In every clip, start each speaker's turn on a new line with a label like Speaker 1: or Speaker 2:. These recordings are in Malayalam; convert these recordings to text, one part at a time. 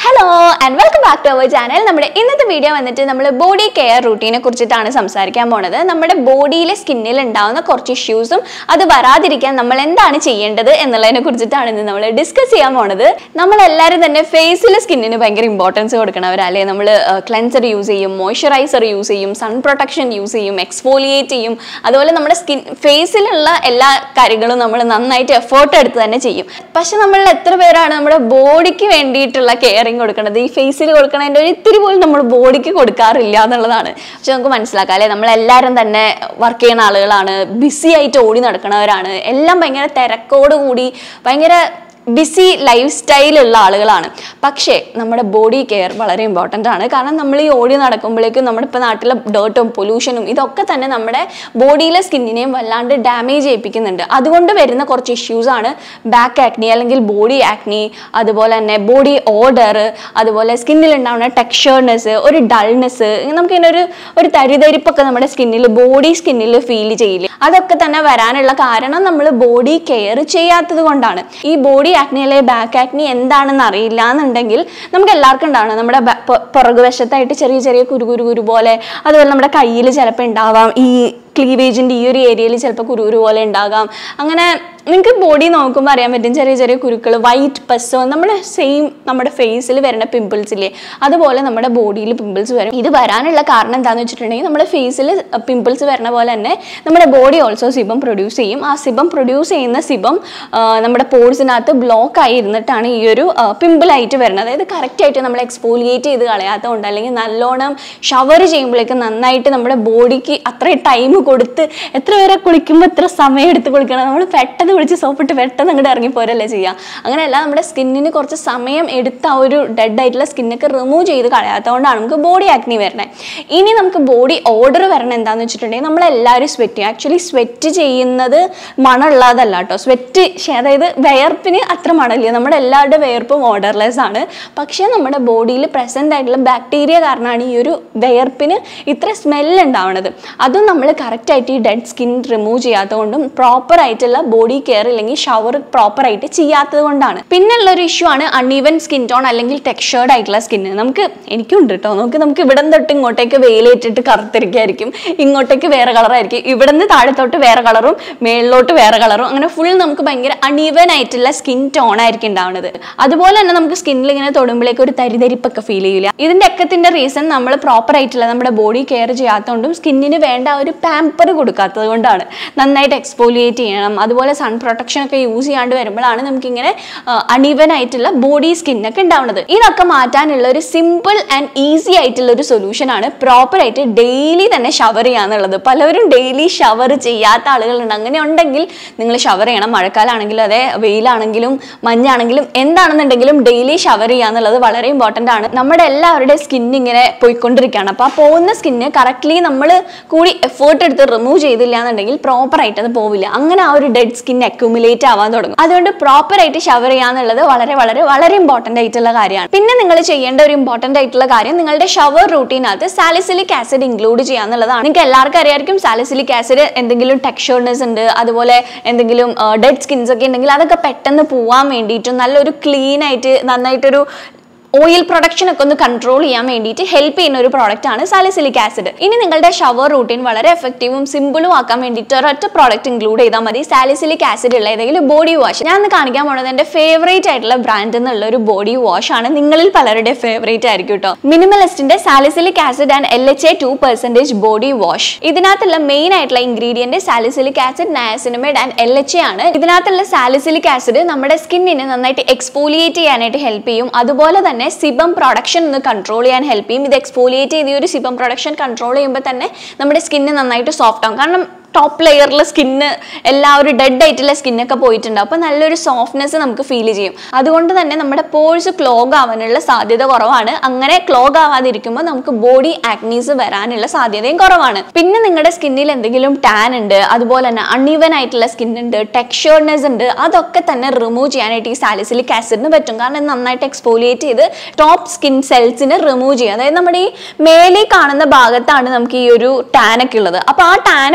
Speaker 1: hello and welcome back to our channel നമ്മുടെ ഇന്നത്തെ വീഡിയോ വന്നിട്ട് നമ്മൾ ബോഡി കെയർ റൂട്ടീനെ കുറിച്ചിട്ടാണ് സംസാരിക്കാൻ പോണത് നമ്മുടെ ബോഡിയിലെ സ്കിന്നിൽ ഉണ്ടാവുന്ന കുറച്ച് ഇഷ്യൂസും അത് വരാതിരിക്കാൻ നമ്മൾ എന്താണ് ചെയ്യേണ്ടത് എന്നുള്ളതിനെ കുറിച്ചിട്ടാണ് ഇന്ന് നമ്മൾ ഡിസ്കസ് ചെയ്യാൻ പോണത് നമ്മൾ എല്ലാവരും തന്നെ ഫേസിലെ സ്കിന്നിന് ഭയങ്കര ഇമ്പോർട്ടൻസ് കൊടുക്കണവരല്ലേ നമ്മൾ ക്ലെൻസർ യൂസ് ചെയ്യും മോയ്സ്ചറൈസർ യൂസ് ചെയ്യും സൺ പ്രൊട്ടക്ഷൻ യൂസ് ചെയ്യും എക്സ്ഫോലിയേറ്റ് ചെയ്യും അതുപോലെ നമ്മുടെ സ്കിൻ ഫേസിലുള്ള എല്ലാ കാര്യങ്ങളും നമ്മൾ നന്നായിട്ട് എഫേർട്ട് എടുത്ത് തന്നെ ചെയ്യും പക്ഷെ നമ്മൾ എത്ര പേരാണ് നമ്മുടെ ബോഡിക്ക് വേണ്ടിയിട്ടുള്ള കെയറിങ് കൊടുക്കുന്നത് ഈ ഫേസിൽ കൊടുക്കണതിൻ്റെ ഒരു ഇത്തിരി പോലും നമ്മൾ ബോഡിക്ക് കൊടുക്കാറില്ല എന്നുള്ളതാണ് പക്ഷെ നമുക്ക് മനസ്സിലാക്കാം അല്ലേ നമ്മളെല്ലാവരും തന്നെ വർക്ക് ചെയ്യുന്ന ആളുകളാണ് ബിസി ആയിട്ട് ഓടി നടക്കുന്നവരാണ് എല്ലാം ഭയങ്കര തിരക്കോട് കൂടി ഭയങ്കര ബിസി ലൈഫ് സ്റ്റൈലുള്ള ആളുകളാണ് പക്ഷേ നമ്മുടെ ബോഡി കെയർ വളരെ ഇമ്പോർട്ടൻ്റ് ആണ് കാരണം നമ്മൾ ഈ ഓടി നടക്കുമ്പോഴേക്കും നമ്മുടെ ഇപ്പോൾ നാട്ടിലെ ഡേർട്ടും പൊല്യൂഷനും ഇതൊക്കെ തന്നെ നമ്മുടെ ബോഡിയിലെ സ്കിന്നിനെയും വല്ലാണ്ട് ഡാമേജ് ചെയ്യിപ്പിക്കുന്നുണ്ട് അതുകൊണ്ട് വരുന്ന കുറച്ച് ഇഷ്യൂസ് ആണ് ബാക്ക് ആക്നി അല്ലെങ്കിൽ ബോഡി ആക്നി അതുപോലെ തന്നെ ബോഡി ഓർഡർ അതുപോലെ സ്കിന്നിൽ ഉണ്ടാവുന്ന ടെക്സ്ചേർനെസ് ഒരു ഡൾനെസ് നമുക്കിങ്ങനെ ഒരു ഒരു തരിതരിപ്പൊക്കെ നമ്മുടെ സ്കിന്നിൽ ബോഡി സ്കിന്നിൽ ഫീൽ ചെയ്യില്ല അതൊക്കെ തന്നെ വരാനുള്ള കാരണം നമ്മൾ ബോഡി കെയർ ചെയ്യാത്തത് കൊണ്ടാണ് ഈ ബോഡി ആക്നി അല്ലെങ്കിൽ ബാക്ക് ആക്നി എന്താണെന്ന് അറിയില്ല എന്നുണ്ടെങ്കിൽ നമുക്ക് എല്ലാവർക്കും ഉണ്ടാവണം നമ്മുടെ ബ- പു- പുറകുവശത്തായിട്ട് ചെറിയ ചെറിയ കുരു കുരു കുരു പോലെ അതുപോലെ നമ്മുടെ കയ്യിൽ ചിലപ്പോൾ ഉണ്ടാവാം ഈ ക്ലീവേജിൻ്റെ ഈ ഒരു ഏരിയയിൽ ചിലപ്പോൾ കുരു കുരു പോലെ ഉണ്ടാകാം അങ്ങനെ നിങ്ങൾക്ക് ബോഡി നോക്കുമ്പോൾ അറിയാൻ പറ്റും ചെറിയ ചെറിയ കുരുക്കൾ വൈറ്റ് പസ്സോ നമ്മുടെ സെയിം നമ്മുടെ ഫേസിൽ വരുന്ന പിമ്പിൾസ് ഇല്ലേ അതുപോലെ നമ്മുടെ ബോഡിയിൽ പിമ്പിൾസ് വരും ഇത് വരാനുള്ള കാരണം എന്താണെന്ന് വെച്ചിട്ടുണ്ടെങ്കിൽ നമ്മുടെ ഫേസിൽ പിമ്പിൾസ് വരുന്ന പോലെ തന്നെ നമ്മുടെ ബോഡി ഓൾസോ സിബം പ്രൊഡ്യൂസ് ചെയ്യും ആ സിബം പ്രൊഡ്യൂസ് ചെയ്യുന്ന സിബം ആ, നമ്മുടെ പോഴ്സിനകത്ത് ബ്ലോക്ക് ആയി ഇരുന്നിട്ടാണ് ഈ ഒരു പിമ്പിളായിട്ട് വരുന്നത് അതായത് കറക്റ്റ് ആയിട്ട് നമ്മൾ എക്സ്പോലിയേറ്റ് ചെയ്ത് കളയാത്തതുകൊണ്ട് അല്ലെങ്കിൽ നല്ലോണം ഷവർ ചെയ്യുമ്പോഴേക്കും നന്നായിട്ട് നമ്മുടെ ബോഡിക്ക് അത്രയും ടൈം കൊടുത്ത് എത്ര പേരെ കുളിക്കുമ്പോൾ എത്ര സമയം എടുത്ത് കുളിക്കണം നമ്മൾ പെട്ടെന്ന് കുളിച്ച് സോപ്പിട്ട് പെട്ടെന്ന് അങ്ങോട്ട് ഇറങ്ങിപ്പോരല്ലേ ചെയ്യുക അങ്ങനെയല്ല നമ്മുടെ സ്കിന്നിന് കുറച്ച് സമയം എടുത്ത് ആ ഒരു ഡെഡ് ആയിട്ടുള്ള സ്കിന്നൊക്കെ റിമൂവ് ചെയ്ത് കളയാത്തതുകൊണ്ടാണ് നമുക്ക് ബോഡി ആക്നി വരുന്നത് ഇനി നമുക്ക് ബോഡി ഓർഡർ വരണം എന്താണെന്ന് വെച്ചിട്ടുണ്ടെങ്കിൽ നമ്മളെല്ലാവരും സ്വെറ്റ് ചെയ്യും ആക്ച്വലി സ്വെറ്റ് ചെയ്യുന്നത് മണമുള്ളതല്ല കേട്ടോ സ്വെറ്റ് അതായത് വിയർപ്പിന് അത്ര മണമില്ല നമ്മുടെ എല്ലാവരുടെ വിയർപ്പും ഓർഡർലെസ് ആണ് പക്ഷേ നമ്മുടെ ബോഡിയിൽ പ്രസൻ്റ് ആയിട്ടുള്ള ബാക്ടീരിയ കാരണമാണ് ഈ ഒരു വിയർപ്പിന് ഇത്ര സ്മെല്ല് ഉണ്ടാവുന്നത് അതും നമ്മൾ കറക്റ്റായിട്ട് ഈ ഡെഡ് സ്കിൻ റിമൂവ് ചെയ്യാത്തതുകൊണ്ടും പ്രോപ്പർ ആയിട്ടുള്ള ബോഡി കെയർ അല്ലെങ്കിൽ ഷവർ പ്രോപ്പർ ആയിട്ട് ചെയ്യാത്തത് കൊണ്ടാണ് പിന്നെയുള്ള ഒരു ഇഷ്യൂ ആണ് അൺഈവൻ സ്കിൻ ടോൺ അല്ലെങ്കിൽ ടെക്സ്ചേർഡ് ആയിട്ടുള്ള സ്കിന്ന് നമുക്ക് എനിക്കും ഉണ്ട് കേട്ടോ നമുക്ക് നമുക്ക് ഇവിടെ തൊട്ട് ഇങ്ങോട്ടേക്ക് വെയിലേറ്റിട്ട് കറുത്തിരിക്കായിരിക്കും ഇങ്ങോട്ടേക്ക് വേറെ കളറായിരിക്കും ഇവിടെ നിന്ന് താഴത്തോട്ട് വേറെ കളറും മേളിലോട്ട് വേറെ കളറും അങ്ങനെ ഫുൾ നമുക്ക് ഭയങ്കര അൺഈവൻ ആയിട്ടുള്ള സ്കിൻ ടോൺ ആയിരിക്കും ഉണ്ടാവുന്നത് അതുപോലെ തന്നെ നമുക്ക് സ്കിന്നിൽ ഇങ്ങനെ തൊടുമ്പോഴേക്ക് ഒരു തരിതരിപ്പൊക്കെ ഫീൽ ചെയ്യില്ല ഇതിന്റെ ഒക്കത്തിന്റെ റീസൺ നമ്മൾ പ്രോപ്പർ ആയിട്ടുള്ള നമ്മുടെ ബോഡി കെയർ ചെയ്യാത്തതുകൊണ്ടും സ്കിന്നിന് വേണ്ട ആ ഒരു പാമ്പർ കൊടുക്കാത്തത് കൊണ്ടാണ് നന്നായിട്ട് എക്സ്പോലിയേറ്റ് ചെയ്യണം അതുപോലെ സൺ പ്രൊട്ടക്ഷൻ ഒക്കെ യൂസ് ചെയ്യാണ്ട് വരുമ്പോഴാണ് നമുക്കിങ്ങനെ അൺഈവൻ ആയിട്ടുള്ള ബോഡി സ്കിന്നൊക്കെ ഉണ്ടാവുന്നത് ഇതൊക്കെ മാറ്റാനുള്ള ഒരു സിമ്പിൾ ആൻഡ് ഈസി ആയിട്ടുള്ള ഒരു സൊല്യൂഷൻ ആണ് പ്രോപ്പർ ആയിട്ട് ഡെയിലി തന്നെ ഷവർ ചെയ്യാന്നുള്ളത് പലവരും ഡെയിലി ഷവർ ചെയ്യാത്ത ആളുകളുണ്ട് അങ്ങനെ ഉണ്ടെങ്കിൽ നിങ്ങൾ ഷവർ ചെയ്യണം മഴക്കാലമാണെങ്കിലും അതെ വെയിലാണെങ്കിലും മഞ്ഞാണെങ്കിലും എന്താണെന്നുണ്ടെങ്കിലും ഡെയിലി ഷവർ ചെയ്യാന്നുള്ളത് വളരെ ഇമ്പോർട്ടൻ്റ് ആണ് നമ്മുടെ എല്ലാവരുടെയും സ്കിൻ ഇങ്ങനെ പോയിക്കൊണ്ടിരിക്കുകയാണ് അപ്പോൾ ആ പോകുന്ന സ്കിന്ന് കറക്റ്റ്ലി നമ്മൾ കൂടി എഫേർട്ട് എടുത്ത് റിമൂവ് ചെയ്തില്ല എന്നുണ്ടെങ്കിൽ പ്രോപ്പർ ആയിട്ട് അത് പോവില്ല അങ്ങനെ ആ ഒരു ഡെഡ് സ്കിൻ അക്യുമുലേറ്റ് ആവാൻ തുടങ്ങും അതുകൊണ്ട് പ്രോപ്പർ ആയിട്ട് ഷവർ ചെയ്യാന്നുള്ളത് വളരെ വളരെ വളരെ ഇമ്പോർട്ടൻ്റ് ആയിട്ടുള്ള കാര്യമാണ് പിന്നെ നിങ്ങൾ ചെയ്യേണ്ട ഒരു ഇമ്പോർട്ടൻ്റ് ആയിട്ടുള്ള കാര്യം നിങ്ങളുടെ ഷവർ റൂട്ടീനകത്ത് സാലിസിലിക് ആസിഡ് ഇൻക്ലൂഡ് ചെയ്യാന്നുള്ളതാണ് നിങ്ങൾക്ക് എല്ലാവർക്കും അറിയായിരിക്കും സാലിസിലിക് ആസിഡ് എന്തെങ്കിലും ടെക്സ്ചേർനെസ് ഉണ്ട് അതുപോലെ എന്തെങ്കിലും ഡെഡ് സ്കിൻസ് ഒക്കെ ഉണ്ടെങ്കിൽ അതൊക്കെ പെട്ടെന്ന് പോവാൻ വേണ്ടിയിട്ടും നല്ലൊരു ക്ലീൻ ആയിട്ട് നന്നായിട്ടൊരു ഓയിൽ പ്രൊഡക്ഷൻ ഒക്കെ ഒന്ന് കൺട്രോൾ ചെയ്യാൻ വേണ്ടിയിട്ട് ഹെൽപ്പ് ചെയ്യുന്ന ഒരു പ്രോഡക്റ്റ് ആണ് സാലിസിലിക് ആസിഡ് ഇനി നിങ്ങളുടെ ഷവർ റൂട്ടീൻ വളരെ എഫക്റ്റീവും സിമ്പിളും ആക്കാൻ വേണ്ടിയിട്ട് ഒരൊറ്റ പ്രോഡക്റ്റ് ഇൻക്ലൂഡ് ചെയ്താൽ മതി സാലിസിലിക് ആസിഡ് ഉള്ള ഏതെങ്കിലും ബോഡി വാഷ് ഞാൻ ഇന്ന് കാണിക്കാൻ പോണത് എൻ്റെ ഫേവറേറ്റ് ആയിട്ടുള്ള ബ്രാൻഡ് എന്നുള്ള ഒരു ബോഡി വാഷ് ആണ് നിങ്ങളിൽ പലരുടെ ഫേവറേറ്റ് ആയിരിക്കും കേട്ടോ മിനിമലിസ്റ്റിന്റെ salicylic acid and L H A two percentage body wash ഇതിനകത്തുള്ള മെയിൻ ആയിട്ടുള്ള ingredient salicylic acid niacinamide and L H A ആണ് ഇതിനകത്തുള്ള സാലിസിലിക് ആസിഡ് നമ്മുടെ സ്കിന്നിനെ നന്നായിട്ട് എക്സ്പോലിയേറ്റ് ചെയ്യാനായിട്ട് ഹെൽപ്പ് ചെയ്യും അതുപോലെ തന്നെ സിബം പ്രൊഡക്ഷൻ ഒന്ന് കൺട്രോൾ ചെയ്യാൻ ഹെൽപ്പ് ചെയ്യും ഇത് എക്സ്പോലിയേറ്റ് ചെയ്ത് ഈ ഒരു സിബം പ്രൊഡക്ഷൻ കൺട്രോൾ ചെയ്യുമ്പോൾ തന്നെ നമ്മുടെ സ്കിന്ന് നന്നായിട്ട് സോഫ്റ്റ് ആവും കാരണം ടോപ്പ് ലെയറിലെ സ്കിന്ന് എല്ലാ ഒരു ഡെഡ് ആയിട്ടുള്ള സ്കിന്നൊക്കെ പോയിട്ടുണ്ട് അപ്പോൾ നല്ലൊരു സോഫ്റ്റ്നെസ് നമുക്ക് ഫീൽ ചെയ്യും അതുകൊണ്ട് തന്നെ നമ്മുടെ പോഴ്സ് ക്ലോഗ് ആവാനുള്ള സാധ്യത കുറവാണ് അങ്ങനെ ക്ലോഗ് ആവാതിരിക്കുമ്പോൾ നമുക്ക് ബോഡി ആക്നീസ് വരാനുള്ള സാധ്യതയും കുറവാണ് പിന്നെ നിങ്ങളുടെ സ്കിന്നിൽ എന്തെങ്കിലും ടാൻ ഉണ്ട് അതുപോലെ തന്നെ അൺഈവൻ ആയിട്ടുള്ള സ്കിൻ ഉണ്ട് ടെക്സ്ചേർനെസ് ഉണ്ട് അതൊക്കെ തന്നെ റിമൂവ് ചെയ്യാനായിട്ട് ഈ സാലിസിലിക് ആസിഡിന് പറ്റും കാരണം ഇത് നന്നായിട്ട് എക്സ്പോലിയേറ്റ് ചെയ്ത് ടോപ്പ് സ്കിൻ സെൽസിനെ റിമൂവ് ചെയ്യും അതായത് നമ്മുടെ ഈ മേലെ കാണുന്ന ഭാഗത്താണ് നമുക്ക് ഈ ഒരു ടാൻ ഒക്കെ ഉള്ളത് അപ്പോൾ ആ ടാൻ ഒക്കെ റിമൂവ്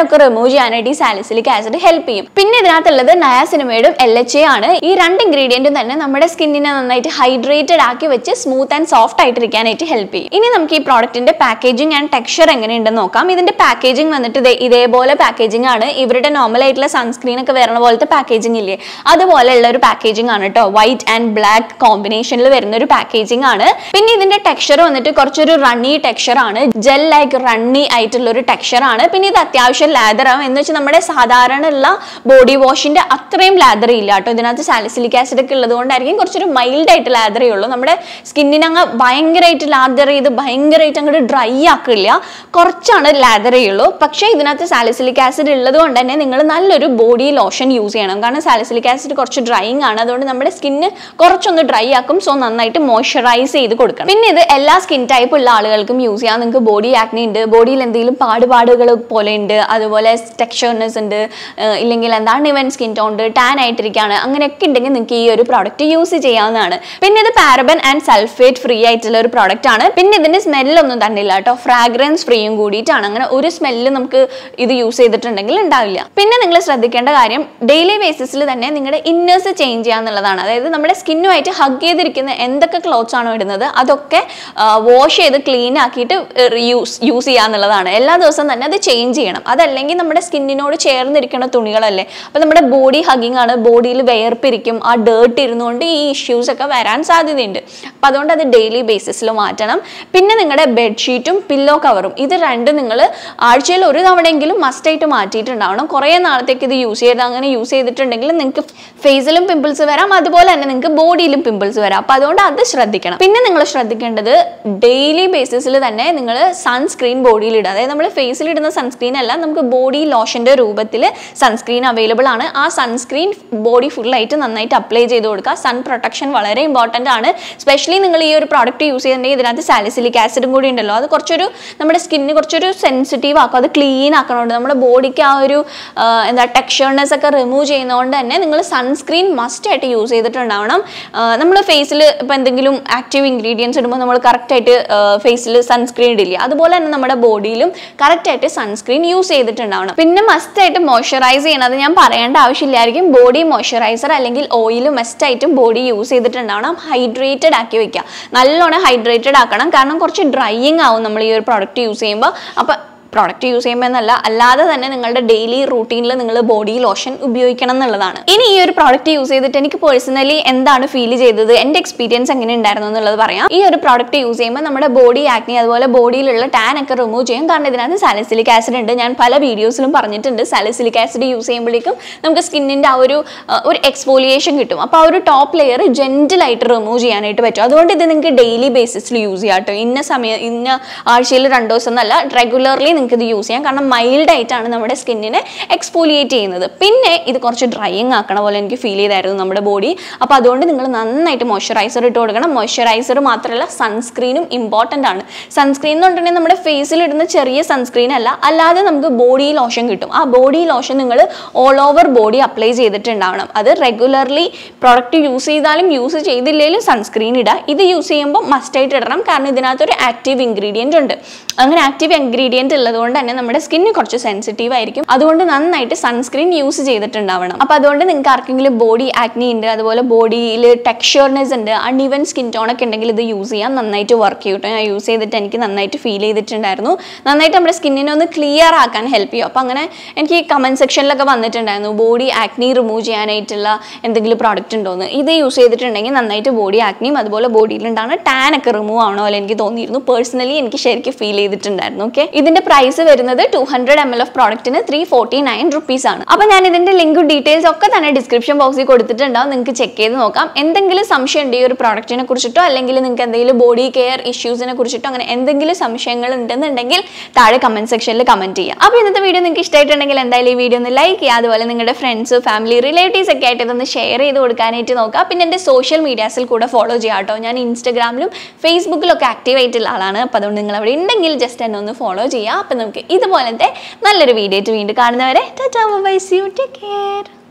Speaker 1: റിമൂവ് ചെയ്യാനായിട്ട് ഈ സാലിസിലിക് ആസിഡ് ഹെൽപ്പ് ചെയ്യും പിന്നെ ഇതിനകത്തുള്ളത് നയാസിനമൈഡും എൽ എച്ച് എ ആണ് ഈ രണ്ട് ഇൻഗ്രീഡിയൻറ്റും തന്നെ നമ്മുടെ സ്കിന്നിനെ നന്നായിട്ട് ഹൈഡ്രേറ്റഡ് ആക്കി വെച്ച് സ്മൂത്ത് ആൻഡ് സോഫ്റ്റ് ആയിട്ടിരിക്കാനായിട്ട് ഹെൽപ്പ് ചെയ്യും ഇനി നമുക്ക് ഈ പ്രോഡക്റ്റിന്റെ പാക്കേജിംഗ് ആൻഡ് ടെക്സ്ചർ എങ്ങനെയുണ്ടെന്ന് നോക്കാം ഇതിന്റെ പാക്കേജിംഗ് വന്നിട്ട് ദേ ഇതേപോലെ പാക്കേജിംഗ് ആണ് ഇവരുടെ നോർമൽ ആയിട്ടുള്ള സൺസ്ക്രീൻ ഒക്കെ വരുന്ന പോലത്തെ പാക്കേജിംഗ് ഇല്ലേ അതുപോലെയുള്ള ഒരു പാക്കേജിംഗ് ആണ് കേട്ടോ വൈറ്റ് ആൻഡ് ബ്ലാക്ക് കോമ്പിനേഷനിൽ വരുന്ന ഒരു പാക്കേജിംഗ് ആണ് പിന്നെ ഇതിന്റെ ടെക്സ്ചർ വന്നിട്ട് കുറച്ചൊരു റണ്ണി ടെക്സ്ചർ ആണ് ജെൽ ലൈക്ക് റണ്ണി ആയിട്ടുള്ള ഒരു ടെക്സ്ചർ ആണ് പിന്നെ ഇത് അത്യാവശ്യം ലാദർ ആവും എന്ന് വെച്ചാൽ നമ്മുടെ സാധാരണ ഉള്ള ബോഡി വാഷിന്റെ അത്രയും ലാദർ ഇല്ല കേട്ടോ ഇതിനകത്ത് സാലിസിലിക് ആസിഡ് ഒക്കെ ഉള്ളത് കൊണ്ടായിരിക്കും കുറച്ചൊരു മൈൽഡ് ആയിട്ട് ലാദറേ ഉള്ളൂ നമ്മുടെ സ്കിന്നിന് അങ്ങ് ഭയങ്കരമായിട്ട് ലാദർ ചെയ്ത് ഭയങ്കരമായിട്ട് അങ്ങോട്ട് ഡ്രൈ ആക്കില്ല കുറച്ചാണ് ലാദറേ ഉള്ളൂ പക്ഷേ ഇതിനകത്ത് സാലിസിലിക് ആസിഡ് ഉള്ളത് കൊണ്ട് തന്നെ നിങ്ങൾ നല്ലൊരു ബോഡി ലോഷൻ യൂസ് ചെയ്യണം കാരണം സാലിസിലിക് ആസിഡ് കുറച്ച് ഡ്രൈയിങ് ആണ് അതുകൊണ്ട് നമ്മുടെ സ്കിന്ന് കുറച്ചൊന്ന് ഡ്രൈ ആക്കും സോ നന്നായിട്ട് മോയ്സ്ചറൈസ് ചെയ്ത് കൊടുക്കണം പിന്നെ ഇത് എല്ലാ സ്കിൻ ടൈപ്പ് ഉള്ള ആളുകൾക്കും യൂസ് ചെയ്യാം നിങ്ങൾക്ക് ബോഡി ആക്നി ഉണ്ട് ബോഡിയിൽ എന്തെങ്കിലും പാടുപാടുകൾ പോലെ ഉണ്ട് അതുപോലെ ടെക്സ്ചർനെസ് ഉണ്ട് ഏഹ് ഇല്ലെങ്കിൽ എന്താണ് ഇവൻ സ്കിൻ ടോൺ ഉണ്ട് ടാൻ ആയിട്ടിരിക്കുകയാണ് അങ്ങനെയൊക്കെ ഉണ്ടെങ്കിൽ നിങ്ങൾക്ക് ഈ ഒരു പ്രോഡക്റ്റ് യൂസ് ചെയ്യാവുന്നതാണ് പിന്നെ ഇത് പാരബൻ ആൻഡ് സൾഫേറ്റ് ഫ്രീ ആയിട്ടുള്ള ഒരു പ്രോഡക്റ്റ് ആണ് പിന്നെ ഇതിന്റെ സ്മെല്ലൊന്നും തന്നില്ല കേട്ടോ ഫ്രാഗ്രൻസ് ഫ്രീയും കൂടിയിട്ടാണ് അങ്ങനെ ഒരു സ്മെല്ല് നമുക്ക് ഇത് യൂസ് ചെയ്തിട്ടുണ്ടെങ്കിൽ ഉണ്ടാവില്ല പിന്നെ നിങ്ങൾ ശ്രദ്ധിക്കേണ്ട കാര്യം ഡെയിലി ബേസിസിൽ തന്നെ നിങ്ങളുടെ ഇന്നേഴ്സ് ചേഞ്ച് ചെയ്യാന്നുള്ളതാണ് അതായത് നമ്മുടെ സ്കിന്നുമായിട്ട് ഹഗ് ചെയ്തിരിക്കുന്ന എന്തൊക്കെ ക്ലോത്ത്സ് ആണോ ഇടുന്നത് അതൊക്കെ വാഷ് ചെയ്ത് ക്ലീൻ ആക്കിയിട്ട് യൂസ് യൂസ് ചെയ്യാന്നുള്ളതാണ് എല്ലാ ദിവസവും തന്നെ അത് ചേഞ്ച് ചെയ്യണം അതല്ലെങ്കിൽ നമ്മുടെ സ്കിന്നിനോട് ചേർന്നിരിക്കുന്ന തുണികളല്ലേ അപ്പോൾ നമ്മുടെ ബോഡി ഹഗിങ് ആണ് ബോഡിയിൽ വിയർപ്പിരിക്കും ആ ഡേർട്ട് ഇരുന്നുകൊണ്ട് ഈ ഇഷ്യൂസ് ഒക്കെ വരാൻ സാധ്യതയുണ്ട് അപ്പോൾ അതുകൊണ്ട് അത് ഡെയിലി ബേസിസിൽ മാറ്റണം പിന്നെ നിങ്ങളുടെ ബെഡ്ഷീറ്റും പില്ലോ കവറും ഇത് രണ്ടും നിങ്ങൾ ആഴ്ചയിൽ ഒരു തവണയെങ്കിലും മസ്റ്റായിട്ട് മാറ്റിയിട്ടുണ്ടാവണം കുറേ നാളത്തേക്ക് ഇത് യൂസ് ചെയ്ത് അങ്ങനെ യൂസ് ചെയ്തിട്ടുണ്ടെങ്കിൽ നിങ്ങൾക്ക് ഫേസിലും പിമ്പിൾസ് വരാം അതുപോലെ തന്നെ നിങ്ങൾക്ക് ബോഡിയിലും പിമ്പിൾസ് വരാം അപ്പോൾ അതുകൊണ്ട് അത് ശ്രദ്ധിക്കണം പിന്നെ നിങ്ങൾ ശ്രദ്ധിക്കേണ്ടത് ഡെയിലി ബേസിസിൽ തന്നെ നിങ്ങൾ സൺസ്ക്രീൻ ബോഡിയിൽ ഇടുക അതായത് നമ്മൾ ഫേസിൽ ഇടുന്ന സൺസ്ക്രീൻ അല്ല നമുക്ക് ബോഡി ലോഷൻ്റെ രൂപത്തിൽ സൺസ്ക്രീൻ അവൈലബിൾ ആണ് ആ സൺസ്ക്രീൻ ബോഡി ഫുള്ളായിട്ട് നന്നായിട്ട് അപ്ലൈ ചെയ്ത് കൊടുക്കുക സൺ പ്രൊട്ടക്ഷൻ വളരെ ഇമ്പോർട്ടൻ്റ് ആണ് സ്പെഷ്യലി നിങ്ങൾ ഈ ഒരു പ്രോഡക്റ്റ് യൂസ് ചെയ്യുന്നുണ്ടെങ്കിൽ ഇതിനകത്ത് സാലിസിലിക് ആസിഡും കൂടി ഉണ്ടല്ലോ അത് കുറച്ചൊരു നമ്മുടെ സ്കിന്നിന് കുറച്ചൊരു സെൻസിറ്റീവ് ആക്കും അത് ക്ലീൻ ആക്കണോണ്ട് നമ്മുടെ ബോഡിക്ക് ആ ഒരു ആ, എന്താ ടെക്സ്ചർനെസ് ഒക്കെ റിമൂവ് ചെയ്യുന്നതുകൊണ്ട് തന്നെ നിങ്ങൾ സൺസ്ക്രീൻ മസ്റ്റ് ആയിട്ട് യൂസ് ചെയ്തിട്ടുണ്ടാവണം നമ്മൾ ഫേസിൽ ഇപ്പോൾ എന്തെങ്കിലും ആക്റ്റീവ് ഇൻഗ്രീഡിയൻസ് ഇടുമ്പോൾ നമ്മൾ കറക്റ്റായിട്ട് ഫേസിൽ സൺസ്ക്രീൻ ഇടില്ല അതുപോലെ തന്നെ നമ്മുടെ ബോഡിയിലും കറക്റ്റായിട്ട് സൺസ്ക്രീൻ യൂസ് ചെയ്തിട്ടുണ്ടാവണം പിന്നെ മസ്റ്റ് ആയിട്ട് മോയ്സ്ചറൈസ് ചെയ്യണത് ഞാൻ പറയേണ്ട ആവശ്യമില്ലായിരിക്കും ബോഡി മോയ്സ്ചറൈസർ അല്ലെങ്കിൽ ഓയിൽ മസ്റ്റ് ആയിട്ടും ബോഡി യൂസ് ചെയ്തിട്ടുണ്ടാവണം ഹൈഡ്രേറ്റഡ് ആക്കി വെക്കുക നല്ലോണം ഹൈഡ്രേറ്റഡ് ആക്കണം കാരണം കുറച്ച് ഡ്രൈയിങ് ആവും നമ്മൾ ഈ ഒരു പ്രോഡക്റ്റ് യൂസ് ചെയ്യുമ്പോൾ അപ്പോൾ പ്രോഡക്റ്റ് യൂസ് ചെയ്യുമ്പോൾ എന്നല്ല അല്ലാതെ തന്നെ നിങ്ങളുടെ ഡെയിലി റൂട്ടീനിൽ നിങ്ങൾ ബോഡി ലോഷൻ ഉപയോഗിക്കണം എന്നുള്ളതാണ് ഇനി ഈ ഒരു പ്രോഡക്റ്റ് യൂസ് ചെയ്തിട്ട് എനിക്ക് പേഴ്സണലി എന്താണ് ഫീൽ ചെയ്തത് എൻ്റെ എക്സ്പീരിയൻസ് എങ്ങനെ ഉണ്ടായിരുന്നു എന്നുള്ളത് പറയാം ഈ ഒരു പ്രോഡക്റ്റ് യൂസ് ചെയ്യുമ്പോൾ നമ്മുടെ ബോഡി ആക്നി അതുപോലെ ബോഡിയിലുള്ള ടാൻ ഒക്കെ റിമൂവ് ചെയ്യും കാരണം ഇതിനകത്ത് സാലിസിലിക് ആസിഡ് ഉണ്ട് ഞാൻ പല വീഡിയോസിലും പറഞ്ഞിട്ടുണ്ട് സാലിസിലിക് ആസിഡ് യൂസ് ചെയ്യുമ്പോഴേക്കും നമുക്ക് സ്കിന്നിൻ്റെ ആ ഒരു ആ, ഒരു എക്സ്പോലിയേഷൻ കിട്ടും അപ്പോൾ ആ ഒരു ടോപ്പ് ലെയർ ജെൻറ്റിലായിട്ട് റിമൂവ് ചെയ്യാനായിട്ട് പറ്റും അതുകൊണ്ട് ഇത് നിങ്ങൾക്ക് ഡെയിലി ബേസിസിൽ യൂസ് ചെയ്യാം കേട്ടോ ഇന്ന സമയം ഇന്ന ആഴ്ചയിൽ രണ്ട് ദിവസം എന്നല്ല റെഗുലർലി നിങ്ങൾക്ക് ഇത് യൂസ് ചെയ്യാം കാരണം മൈൽഡ് ആയിട്ടാണ് നമ്മുടെ സ്കിന്നിനെ എക്സ്പോലിയേറ്റ് ചെയ്യുന്നത് പിന്നെ ഇത് കുറച്ച് ഡ്രൈയിങ് ആക്കണ പോലെ എനിക്ക് ഫീൽ ചെയ്തായിരുന്നു നമ്മുടെ ബോഡി അപ്പോൾ അതുകൊണ്ട് നിങ്ങൾ നന്നായിട്ട് മോയ്സ്ചറൈസർ ഇട്ട് കൊടുക്കണം മോയ്സ്ചറൈസർ മാത്രമല്ല സൺസ്ക്രീനും ഇമ്പോർട്ടൻ്റ് ആണ് സൺസ്ക്രീൻ എന്ന് പറഞ്ഞിട്ടുണ്ടെങ്കിൽ നമ്മുടെ ഫേസിൽ ഇടുന്ന ചെറിയ സൺസ്ക്രീൻ അല്ല അല്ലാതെ നമുക്ക് ബോഡി ലോഷൻ കിട്ടും ആ ബോഡി ലോഷൻ നിങ്ങൾ ഓൾ ഓവർ ബോഡി അപ്ലൈ ചെയ്തിട്ടുണ്ടാവണം അത് റെഗുലർലി പ്രോഡക്റ്റ് യൂസ് ചെയ്താലും യൂസ് ചെയ്തില്ലെങ്കിലും സൺസ്ക്രീൻ ഇടുക ഇത് യൂസ് ചെയ്യുമ്പോൾ മസ്റ്റായിട്ട് ഇടണം കാരണം ഇതിനകത്തൊരു ആക്റ്റീവ് ഇൻഗ്രീഡിയൻറ്റ് ഉണ്ട് അങ്ങനെ ആക്റ്റീവ് ഇൻഗ്രീഡിയൻറ്റ് ഉള്ളതുകൊണ്ട് തന്നെ നമ്മുടെ സ്കിന്ന് കുറച്ച് സെൻസിറ്റീവ് ആയിരിക്കും അതുകൊണ്ട് നന്നായിട്ട് സൺസ്ക്രീൻ യൂസ് ചെയ്തിട്ടുണ്ടാവണം അപ്പോൾ അതുകൊണ്ട് നിങ്ങൾക്ക് ആർക്കെങ്കിലും ബോഡി ആക്നി ഉണ്ട് അതുപോലെ ബോഡിയിൽ ടെക്സ്ചർനെസ് ഉണ്ട് അൺഇവൻ സ്കിൻ ടോൺ ഒക്കെ ഉണ്ടെങ്കിൽ ഇത് യൂസ് ചെയ്യാൻ നന്നായിട്ട് വർക്ക് ചെയ്യും കേട്ടോ ഞാൻ യൂസ് ചെയ്തിട്ട് എനിക്ക് നന്നായിട്ട് ഫീൽ ചെയ്തിട്ടുണ്ടായിരുന്നു നന്നായിട്ട് നമ്മുടെ സ്കിന്നിനെ ഒന്ന് ക്ലിയർ ആക്കാൻ ഹെൽപ്പ് ചെയ്യും അപ്പോൾ അങ്ങനെ എനിക്ക് കമൻറ്റ് സെക്ഷനിലൊക്കെ വന്നിട്ടുണ്ടായിരുന്നു ബോഡി ആക്നി റിമൂവ് ചെയ്യാനായിട്ടുള്ള എന്തെങ്കിലും പ്രോഡക്റ്റ് ഉണ്ടോയെന്ന് ഇത് യൂസ് ചെയ്തിട്ടുണ്ടെങ്കിൽ നന്നായിട്ട് ബോഡി ആക്നിയും അതുപോലെ ബോഡിയിലുണ്ടാകുന്ന ടാൻ ഒക്കെ റിമൂവ് ആവണ പോലെ എനിക്ക് തോന്നിയിരുന്നു പേഴ്സണലി എനിക്ക് ശരിക്കും ഫീൽ ചെയ്തിട്ടുണ്ടായിരുന്നു ഓക്കെ ഇതിന്റെ പ്രൈസ് വരുന്നത് two hundred M L of പ്രോഡക്റ്റിന് ത്രീ ഫോർട്ടി നയൻ റുപ്പീസ് ആണ് അപ്പോൾ ഞാൻ ഇതിന്റെ ലിങ്കും ഡീറ്റെയിൽസ് ഒക്കെ തന്നെ ഡിസ്ക്രിപ്ഷൻ ബോക്സിൽ കൊടുത്തിട്ടുണ്ടാവും നിങ്ങൾക്ക് ചെക്ക് ചെയ്ത് നോക്കാം എന്തെങ്കിലും സംശയം ഉണ്ട് ഈ ഒരു പ്രോഡക്റ്റിനെ കുറിച്ചിട്ടോ അല്ലെങ്കിൽ നിങ്ങൾക്ക് എന്തെങ്കിലും ബോഡി കെയർ ഇഷ്യൂസിനെ കുറിച്ചിട്ടോ അങ്ങനെ എന്തെങ്കിലും സംശയങ്ങൾ ഉണ്ടെന്നുണ്ടെങ്കിൽ താഴെ കമന്റ് സെക്ഷനിൽ കമന്റ് ചെയ്യാം അപ്പോൾ ഇന്നത്തെ വീഡിയോ നിങ്ങൾക്ക് ഇഷ്ടമായിട്ടുണ്ടെങ്കിൽ എന്തായാലും ഈ വീഡിയോ ഒന്ന് ലൈക്ക് ചെയ്യുക അതുപോലെ നിങ്ങളുടെ ഫ്രണ്ട്സ് ഫാമിലി റിലേറ്റീവ്സ് ഒക്കെ ആയിട്ട് ഇതൊന്ന് ഷെയർ ചെയ്ത് കൊടുക്കാനായിട്ട് നോക്കുക പിന്നെ എൻ്റെ സോഷ്യൽ മീഡിയാസിൽ കൂടെ ഫോളോ ചെയ്യാം കേട്ടോ ഞാൻ ഇൻസ്റ്റഗ്രാമിലും ഫേസ്ബുക്കിലും ഒക്കെ ആക്റ്റീവ് ആയിട്ടുള്ള ആളാണ് അപ്പോൾ അതുകൊണ്ട് നിങ്ങൾ അവിടെ ഉണ്ടെങ്കിൽ ജസ്റ്റ് എന്നെ ഒന്ന് ഫോളോ ചെയ്യുക അപ്പോൾ നമുക്ക് ഇതുപോലത്തെ നല്ലൊരു വീഡിയോ ആയിട്ട് വീണ്ടും കാണുന്നവരെ ta-ta bye see you take care